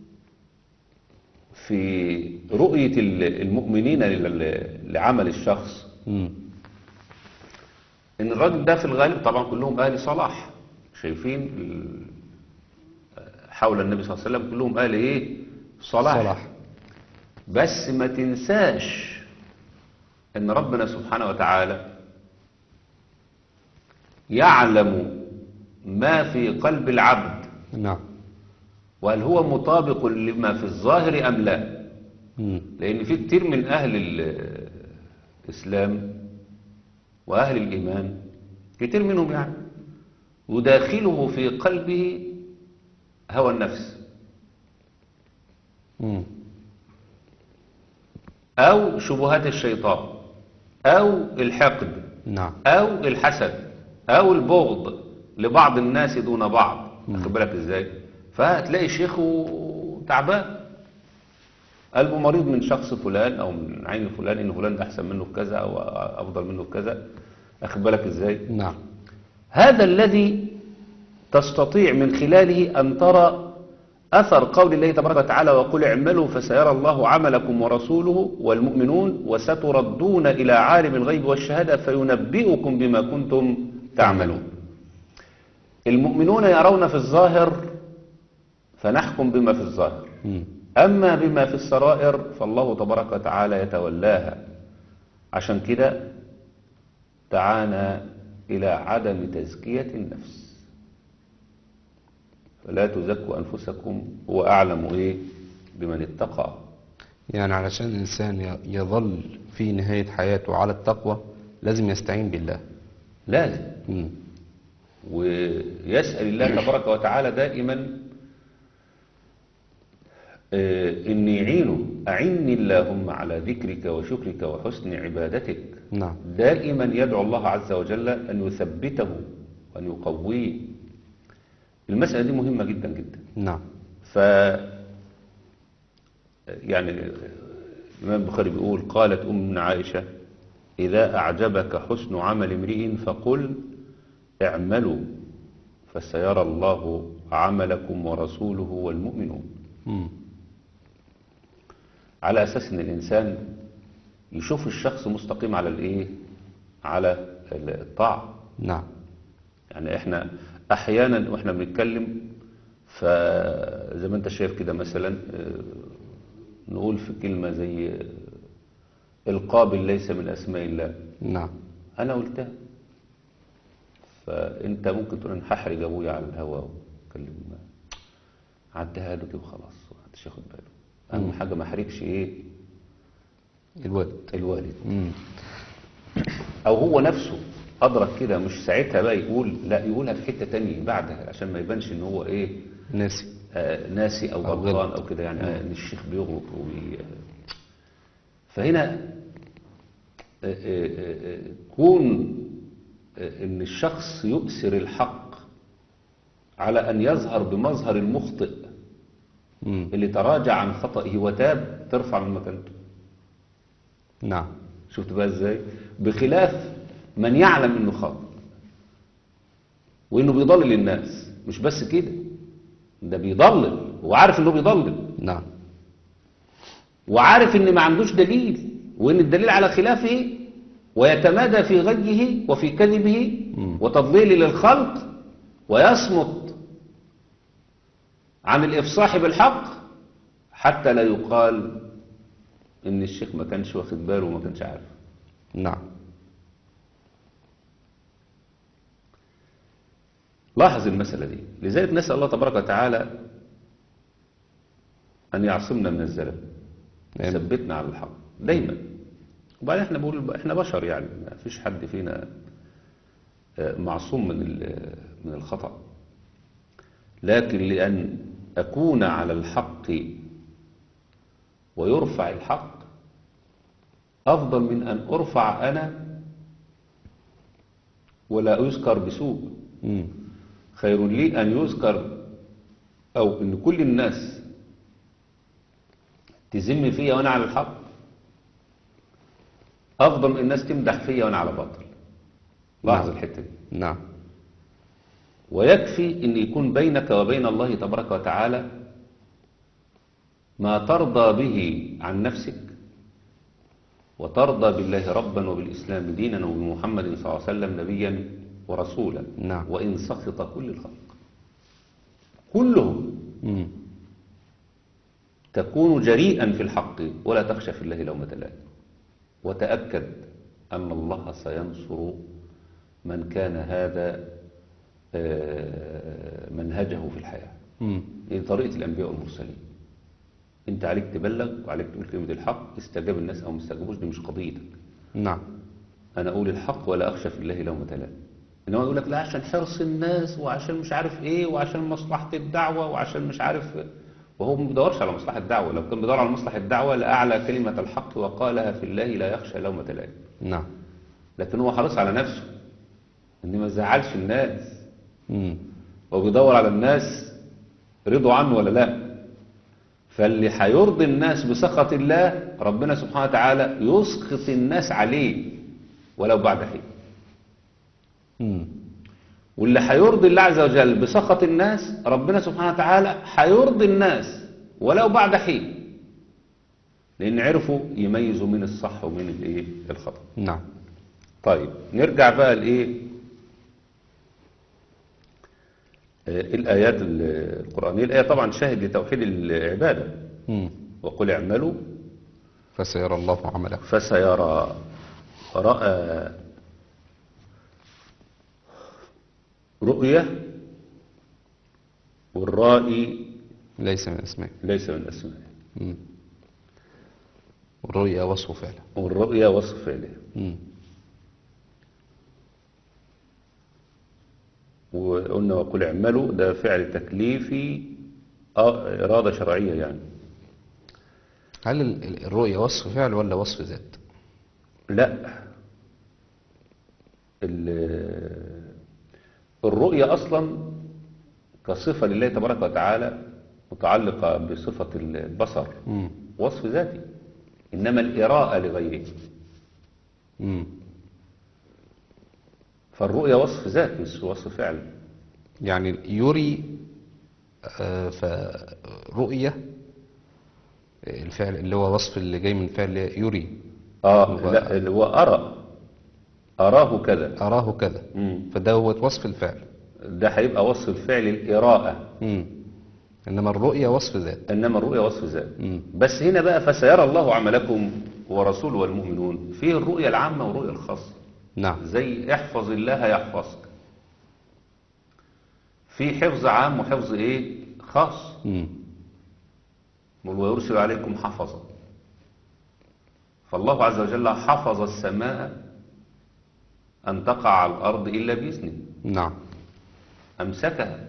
في رؤية المؤمنين لل- لعمل الشخص مم. ان الراجل ده في الغالب طبعا كلهم اهل صلاح شايفين ال- حول النبي صلى الله عليه وسلم كلهم اهل ايه صلاح, صلاح بس ما تنساش ان ربنا سبحانه وتعالى يعلم ما في قلب العبد نعم وهل هو مطابق لما في الظاهر ام لا مم. لأن في كتير من أهل ال- الإسلام وأهل الإيمان كتير منهم يعني يداخله في قلبه هوى النفس مم. أو شبهات الشيطان أو الحقد نعم أو الحسد أو البغض لبعض الناس دون بعض واخد بالك إزاي فهتلاقي شيخه تعبان قلبه مريض من شخص فلان أو من عين فلان إن فلان ده أحسن منه في كذا أو أفضل منه في كذا أخد بالك إزاي نعم هذا الذي تستطيع من خلاله أن ترى أثر قول الله تبارك وتعالى وقل اعملوا فسيرى الله عملكم ورسوله والمؤمنون وستردون إلى عالم الغيب والشهادة فينبئكم بما كنتم تعملون المؤمنون يرون في الظاهر فنحكم بما في الظاهر مم. أما بما في السرائر فالله تبارك وتعالى يتولاها عشان كده دعانا إلى عدم تزكية النفس فلا تزكوا أنفسكم هو أعلم إيه بمن اتقى يعني علشان الإنسان ي- يظل في نهاية حياته على التقوى لازم يستعين بالله لازم مم. ويسأل الله تبارك وتعالى دائما آه، إن يعينه أعني اللهم على ذكرك وشكرك وحسن عبادتك نعم دائما يدعو الله عز وجل أن يثبته وأن يقويه المسألة دي مهمة جدا جدا نعم ف يعني الإمام البخاري بيقول قالت أم عائشة إذا أعجبك حسن عمل امرئ فقل اعملوا فسيرى الله عملكم ورسوله والمؤمنون مم. على أساس أن الإنسان يشوف الشخص مستقيم على الإيه على الطاعة نعم يعني احنا احيانا واحنا بنتكلم فزي ما انت شايف كده مثلا آه، نقول في كلمة زي آه، القابل ليس من اسماء الله نعم انا قلتها فانت ممكن تقول انا هحرج ابويا على الهواء واتكلم عدها له كده وخلاص محدش ياخد باله اهم حاجه ما احرجش ايه الوالد الوالد مم. او هو نفسه ادرك كده مش ساعتها بقى يقول لا يقولها في حته تانية بعدها عشان ما يبانش ان هو ايه ناسي آه، ناسي او أو غلطان غلط. او كده يعني آه، ان الشيخ بيغلط وبي... فهنا آه، آه، آه، كون آه، ان الشخص يؤثر الحق على ان يظهر بمظهر المخطئ مم. اللي تراجع عن خطئه وتاب ترفع من مكانته نعم شفت بقى ازاي بخلاف من يعلم انه خاطئ وانه بيضلل الناس مش بس كده ده بيضلل وعارف انه بيضلل نعم وعارف ان ما عندوش دليل وان الدليل على خلافه ويتمادى في غيه وفي كذبه وتضليله للخلق ويصمت عن الافصاح بالحق حتى لا يقال ان الشيخ ما كانش واخد باله وما كانش عارف نعم لاحظ المسألة دي لذلك نسأل الله تبارك وتعالى أن يعصمنا من الزلل آمين. يثبتنا على الحق دايما وبعدين احنا بقول احنا بشر يعني ما فيش حد فينا آه، معصوم من ال- من الخطأ لكن لأن أكون على الحق ويرفع الحق أفضل من أن أرفع أنا ولا يذكر بسوء مم. خير لي أن يذكر أو أن كل الناس تذم فيا وأنا على الحق أفضل من الناس تمدح فيا وأنا على باطل لاحظ نعم. الحتة دي نعم ويكفي أن يكون بينك وبين الله تبارك وتعالى ما ترضى به عن نفسك وترضى بالله ربا وبالإسلام دينا وبمحمد صلى الله عليه وسلم نبيا ورسولا نعم. وإن سخط كل الخلق كلهم مم. تكون جريئا في الحق ولا تخشى في الله لومة لائم وتأكد أن الله سينصر من كان هذا آه، منهجه في الحياة مم. هي طريقة الأنبياء والمرسلين أنت عليك تبلغ وعليك تقول كلمة الحق استجاب الناس أو ما استجابوش دي مش قضيتك نعم أنا أقول الحق ولا أخشى في الله لومة لائم إنما يقول لك لا عشان حرص الناس وعشان مش عارف إيه وعشان مصلحة الدعوة وعشان مش عارف وهو ما بيدورش على مصلحة الدعوة لو كان بيدور على مصلحة الدعوة لأعلى كلمة الحق وقالها في الله لا يخشى لومة لائم نعم لكن هو حريص على نفسه إن ما يزعلش الناس مم. هو بيدور على الناس رضوا عنه ولا لا فاللي هيرضي الناس بسخط الله ربنا سبحانه وتعالى يسخط الناس عليه ولو بعد حين مم. واللي هيرضي الله عز وجل بسخط الناس ربنا سبحانه وتعالى هيرضي الناس ولو بعد حين لان عرفوا يميزوا من الصح ومن الايه الخطا نعم طيب نرجع بقى لايه آه، الايات ال- القرانيه الايه طبعا شاهد لتوحيد العباده مم. وقل اعملوا فسيرى الله عملكم فسيرى راى رؤيه والرائي ليس من اسماء ليس من اسمائه مم. والرؤيا وصف فعلا والرؤيا وصف فعله مم. وقلنا وقل اعملوا ده فعل تكليفي آه، إرادة شرعية يعني هل ال- ال- الرؤيا وصف فعل ولا وصف ذات لا ال- الرؤية أصلا كصفة لله تبارك وتعالى متعلقة بصفة البصر مم. وصف ذاتي إنما الإراءة لغيره مم. فالرؤية وصف ذات مش وصف فعل يعني يري آه، فرؤية آه، الفعل اللي هو وصف اللي جاي من فعل يري اه هو- لا اللي هو أرى أراه كذا أراه كذا مم. فدوت وصف الفعل ده هيبقى وصف الفعل الإراءة مم. إنما الرؤية وصف ذات إنما الرؤيا وصف ذات مم. بس هنا بقى فسيرى الله عملكم ورسوله والمؤمنون فيه الرؤيا العامة والرؤيا الخاصة نعم زي احفظ الله يحفظك في حفظ عام وحفظ ايه خاص مم. قل ويرسل عليكم حفظا فالله عز وجل حفظ السماء أن تقع على الأرض إلا بإذنه نعم أمسكها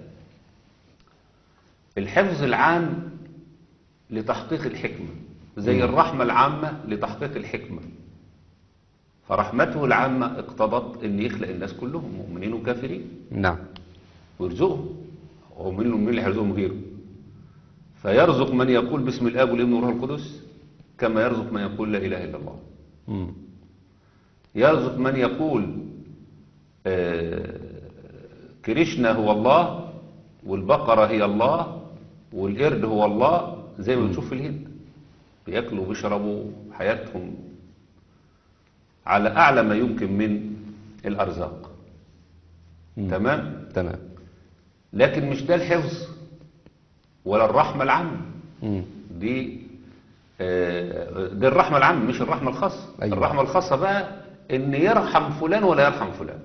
الحفظ العام لتحقيق الحكمة زي الرحمة العامة لتحقيق الحكمة فرحمته العامة اقتضت أن يخلق الناس كلهم مؤمنين وكافرين نعم ويرزقهم هو مين مين اللي هيرزقهم غيره فيرزق من يقول باسم الاب والابن والروح القدس كما يرزق من يقول لا اله الا الله مم. يرزق من يقول آه، كريشنا هو الله والبقرة هي الله والقرد هو الله زي ما بنشوف في الهند بياكلوا وبيشربوا حياتهم على أعلى ما يمكن من الأرزاق تمام تمام لكن مش ده الحفظ ولا الرحمة العامة مم. دي آه، دي الرحمة العامة مش الرحمة الخاصة أيوة. الرحمة الخاصة بقى ان يرحم فلان ولا يرحم فلان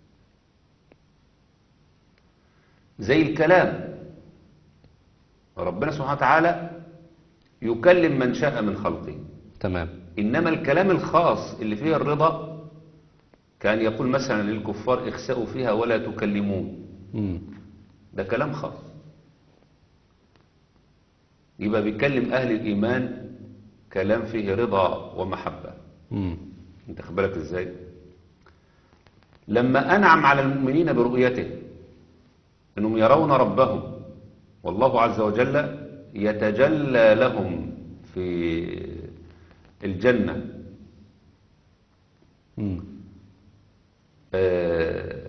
زي الكلام ربنا سبحانه وتعالى يكلم من شاء من خلقه تمام إنما الكلام الخاص اللي فيه الرضا كان يقول مثلا للكفار اخسأوا فيها ولا تكلمون مم. ده كلام خاص يبقى بيكلم أهل الإيمان كلام فيه رضا ومحبة مم. انت خد بالك ازاي لما أنعم على المؤمنين برؤيته أنهم يرون ربهم والله عز وجل يتجلى لهم في الجنة مم. آه،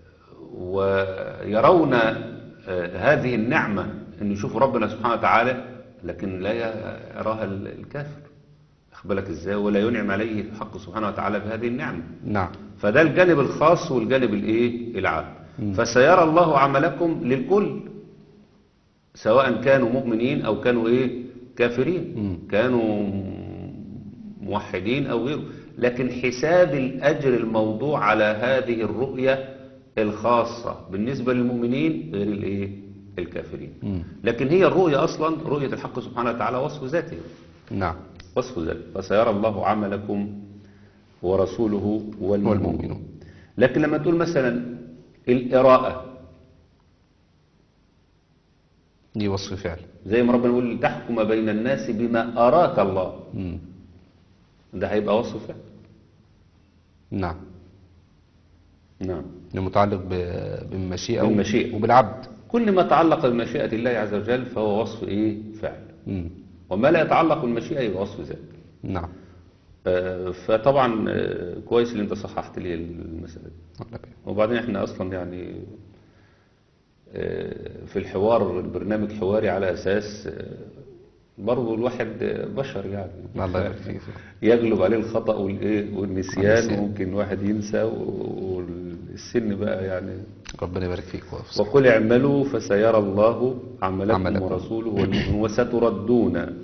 ويرون آه، هذه النعمة أن يشوفوا ربنا سبحانه وتعالى لكن لا يراها ال- الكافر أخبرك إزاي ولا ينعم عليه الحق سبحانه وتعالى بهذه النعمة نعم فده الجانب الخاص والجانب الايه العام فسيرى الله عملكم للكل سواء كانوا مؤمنين او كانوا ايه كافرين كانوا موحدين او غيره لكن حساب الاجر الموضوع على هذه الرؤية الخاصة بالنسبة للمؤمنين غير الايه الكافرين لكن هي الرؤية اصلا رؤية الحق سبحانه وتعالى وصف ذاته نعم وصف ذلك فسيرى الله عملكم ورسوله والمؤمنون والمؤمنون. لكن لما تقول مثلا الإراءة دي وصف فعل زي ما ربنا يقول تحكم بين الناس بما أراك الله مم. ده هيبقى وصف فعل نعم نعم المتعلق ب- بالمشيئة بالمشيئة. وبالعبد كل ما تعلق بمشيئة الله عز وجل فهو وصف إيه فعل مم. وما لا يتعلق بالمشيئة يبقى وصف ذات نعم آه، فطبعا آه، كويس اللي انت صححت لي المسألة دي الله يبارك. وبعدين احنا اصلا يعني آه، في الحوار البرنامج حواري على اساس آه، برضه الواحد بشر يعني الله يبارك فيك يغلب عليه الخطأ والإيه والنسيان والنسيان. وممكن واحد ينسى و- والسن بقى يعني ربنا يبارك فيك ويحفظك. وقل اعملوا فسيرى الله عملكم عملكم. ورسوله والمؤمنون وستردون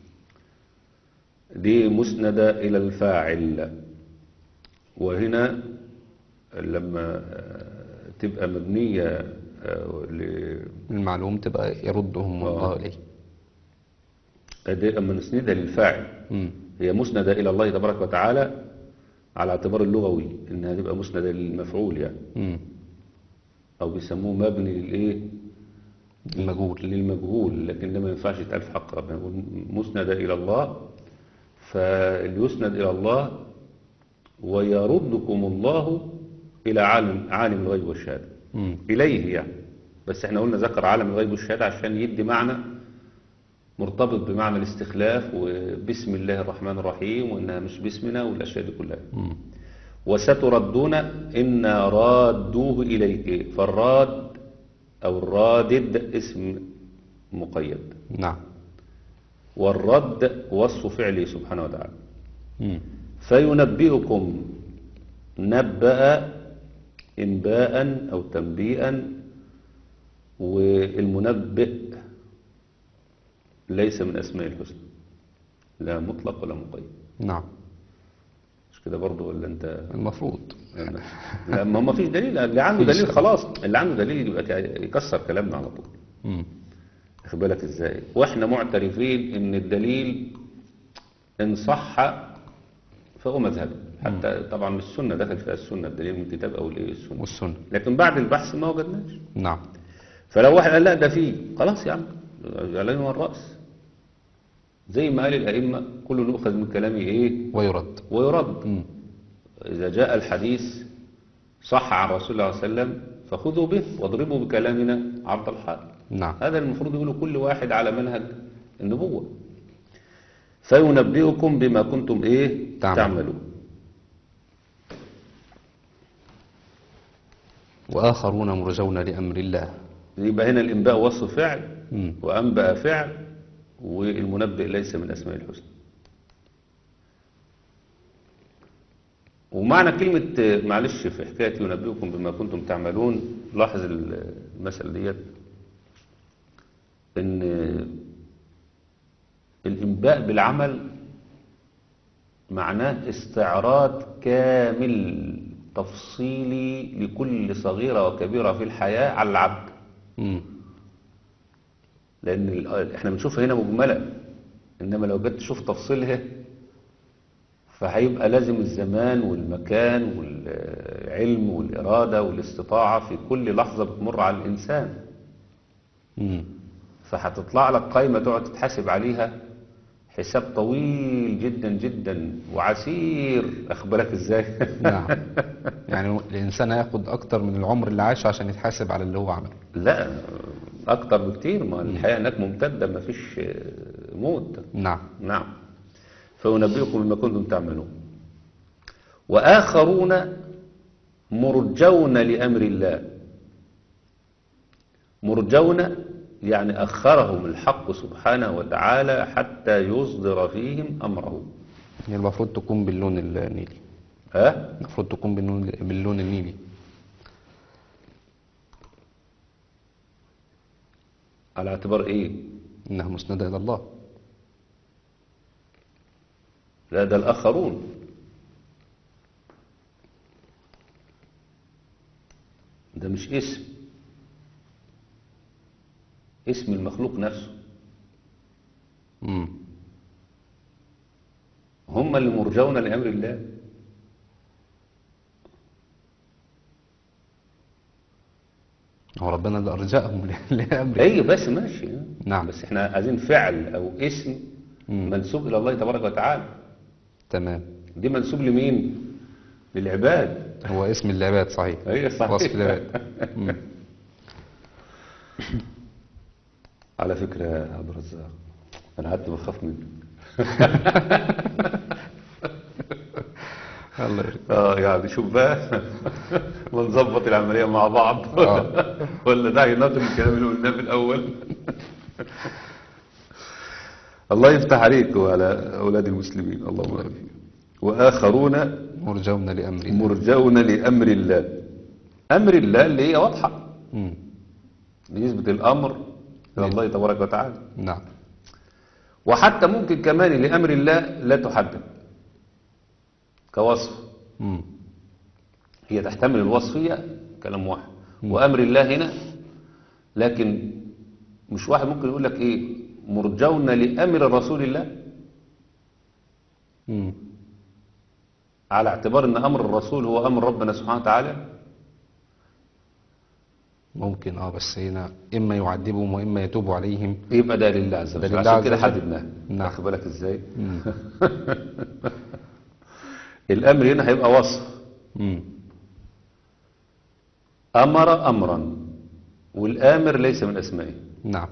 دي مسندة إلى الفاعل وهنا لما آه، تبقى مبنية آه، ل- المعلوم تبقى يردهم الله إليه أدي- أما نسندها للفاعل مم. هي مسندة إلى الله تبارك وتعالى على اعتبار اللغوي إنها تبقى مسندة للمفعول يعني مم. أو بيسموه مبني للإيه المجهول للمجهول لكن ده ما ينفعش يتقال في حق ربنا يقول مسند إلى الله فاللي يسند إلى الله ويردكم الله إلى عالم عالم الغيب والشهادة مم. إليه يعني بس احنا قلنا ذكر عالم الغيب والشهادة عشان يدي معنى مرتبط بمعنى الاستخلاف وبسم الله الرحمن الرحيم وإنها مش باسمنا والأشياء دي كلها مم. وستردون إنا رادوه إليك فالراد أو الرادد اسم مقيد نعم والرد وصف فعله سبحانه وتعالى مم. فينبئكم نبأ إنباء أو تنبيئا والمنبئ ليس من أسماء الحسنى لا مطلق ولا مقيد نعم مش كده برضو ولا أنت المفروض لا ما ما فيش دليل اللي عنده فيش. دليل خلاص اللي عنده دليل يبقى يكسر كلامنا على طول مم. واخد بالك ازاي واحنا معترفين ان الدليل ان صح فهو مذهب حتى طبعا السنه دخل فيها السنه الدليل من الكتاب او الايه السنه والسنة لكن بعد البحث ما وجدناش نعم فلو واحد قال لا ده فيه خلاص يا عم علينا الراس زي ما قال الائمه كل يؤخذ من كلامه ايه ويرد ويرد مم. إذا جاء الحديث صح عن رسول الله صلى الله عليه وسلم فخذوا به واضربوا بكلامنا عرض الحال نعم هذا المفروض يقوله كل واحد على منهج النبوة فينبئكم بما كنتم ايه تعمل. تعملون وآخرون مرجون لأمر الله يبقى هنا الإنباء وصف فعل مم. وأنبأ فعل والمنبئ ليس من أسماء الحسنى ومعنى كلمة آه، معلش في حكاية ينبئكم بما كنتم تعملون لاحظ المسألة ديت إن آه، الإنباء بالعمل معناه استعراض كامل تفصيلي لكل صغيرة وكبيرة في الحياة على العبد مم. لان ال- احنا بنشوفها هنا مجمله انما لو جيت تشوف تفصيلها فهيبقى لازم الزمان والمكان والعلم والاراده والاستطاعه في كل لحظه بتمر على الانسان مم. فهتطلع لك قائمه تقعد تتحاسب عليها حساب طويل جدا جدا وعسير اخبرك ازاي نعم يعني الإنسان هياخد أكتر من العمر اللي عاشه عشان يتحاسب على اللي هو عمله لا اكتر بكتير ما الحياه هناك ممتده ما فيش موت نعم نعم فينبئكم بما كنتم تعملون وآخرون مرجون لأمر الله مرجون يعني أخرهم الحق سبحانه وتعالى حتى يصدر فيهم أمره هي المفروض تكون باللون النيلي ها؟ المفروض تكون باللون باللون النيلي على اعتبار إيه؟ إنها مسندة إلى الله لا ده الآخرون ده مش اسم اسم المخلوق نفسه مم. هم اللي مرجون لأمر الله هو ربنا اللي أرجأهم ل- لأمره ايوه بس ماشي نعم. بس احنا عايزين فعل او اسم مم. منسوب الى الله تبارك وتعالى تمام دي منسوب لمين للعباد هو اسم العباد صحيح ايوه صحيح وصف العباد مم. على فكرة يا عبد الرزاق انا قعدت بخاف منك الله يرضى اه يعني شوف بقى ونظبط العملية مع بعض آه. ولا ده يناقض الكلام اللي قلناه في الأول الله يفتح عليك وعلى أولاد المسلمين اللهم آمين وآخرون مرجون لأمر الله مرجون لأمر الله أمر الله اللي هي واضحة مم. بنسبة الأمر إلى الله تبارك وتعالى نعم وحتى ممكن كمان لأمر الله لا تحدد كوصف مم. هي تحتمل الوصفية كلام واحد وأمر الله هنا لكن مش واحد ممكن يقول لك إيه مرجون لأمر رسول الله مم. على اعتبار أن أمر الرسول هو أمر ربنا سبحانه وتعالى ممكن اه بس هنا إما يعذبهم وإما يتوب عليهم يبقى ده لله عز ده وجل لله عشان عز كده وجل. حددناه نعم. واخد بالك ازاي مم. الامر هنا هيبقى وصف مم. امر امرا والامر ليس من اسمائه نعم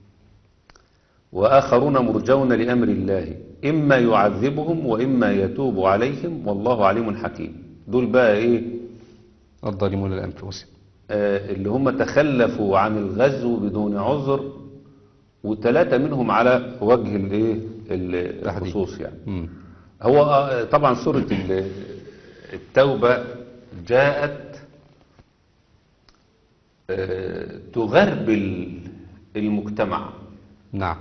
واخرون مرجون لامر الله اما يعذبهم واما يتوب عليهم والله عليم حكيم دول بقى ايه الظالمون لأنفسهم آه، اللي هم تخلفوا عن الغزو بدون عذر وثلاثة منهم على وجه الايه ال- تحديد. الخصوص يعني مم. هو آه، طبعا سورة ال- التوبة جاءت آه، تغربل المجتمع نعم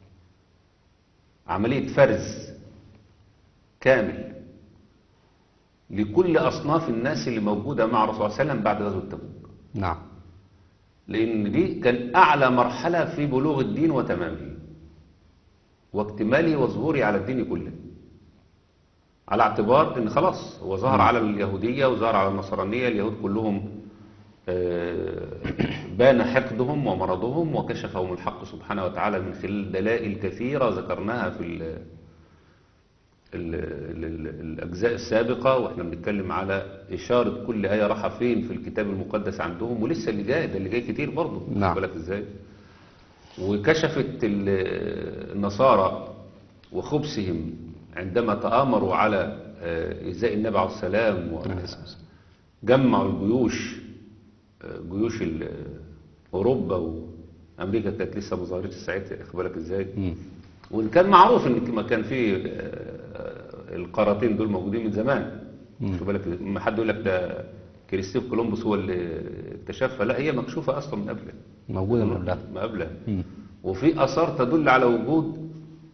عملية فرز كامل لكل أصناف الناس اللي موجودة مع الرسول صلى الله عليه وسلم بعد غزوة تبوك نعم لأن دي كان أعلى مرحلة في بلوغ الدين وتمامه واكتماله وظهوره على الدين كله على اعتبار ان خلاص هو ظهر على اليهودية وظهر على النصرانية اليهود كلهم آه، بان حقدهم ومرضهم وكشفهم الحق سبحانه وتعالى من خلال دلائل كثيرة ذكرناها في ال ال ال ال الأجزاء السابقة وإحنا بنتكلم على إشارة كل آية راحة فين في الكتاب المقدس عندهم ولسه اللي جاي ده اللي جاي كتير برضه واخد نعم. بالك إزاي وكشفت ال- النصارى وخبثهم عندما تآمروا على آه، إزاء النبي عليه السلام وجمعوا الجيوش آه، جيوش ال- أوروبا وأمريكا كانت لسه ما ظهرتش ساعتها واخد بالك إزاي مم. وإن كان معروف إن ما كان في آه، القارتين دول موجودين من زمان واخد بالك لما حد يقول لك ده كريستوف كولومبوس هو اللي اكتشفها لا هي مكشوفة أصلا من قبله موجودة من قبلها ما قبلها مم. وفي آثار تدل على وجود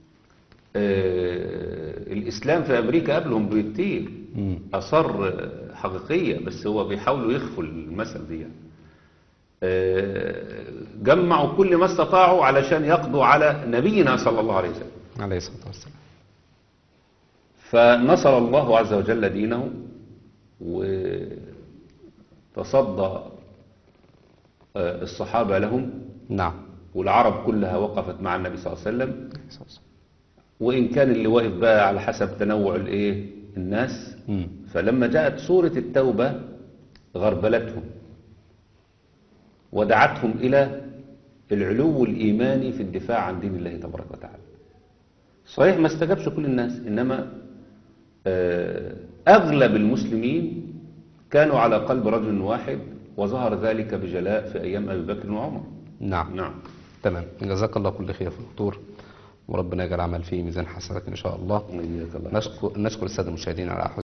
آه، الإسلام في أمريكا قبلهم بكتير مم. آثار آه، حقيقية بس هو بيحاولوا يخفوا المثل دي يعني. آه، جمعوا كل ما استطاعوا علشان يقضوا على نبينا صلى الله عليه وسلم عليه الصلاة والسلام فنصر الله عز وجل دينه وتصدى آه، الصحابة لهم نعم والعرب كلها وقفت مع النبي صلى الله عليه وسلم عليه الصلاة والسلام. وإن كان اللي واقف بقى على حسب تنوع الإيه الناس مم. فلما جاءت سورة التوبة غربلتهم ودعتهم إلى العلو الإيماني في الدفاع عن دين الله تبارك وتعالى صحيح ما استجابش كل الناس إنما آه، أغلب المسلمين كانوا على قلب رجل واحد وظهر ذلك بجلاء في أيام أبي بكر وعمر نعم نعم تمام جزاك الله كل خير في الدكتور وربنا يجعل عمل فيه ميزان حسنات إن شاء الله إياك الله نشكر, نشكر السادة المشاهدين على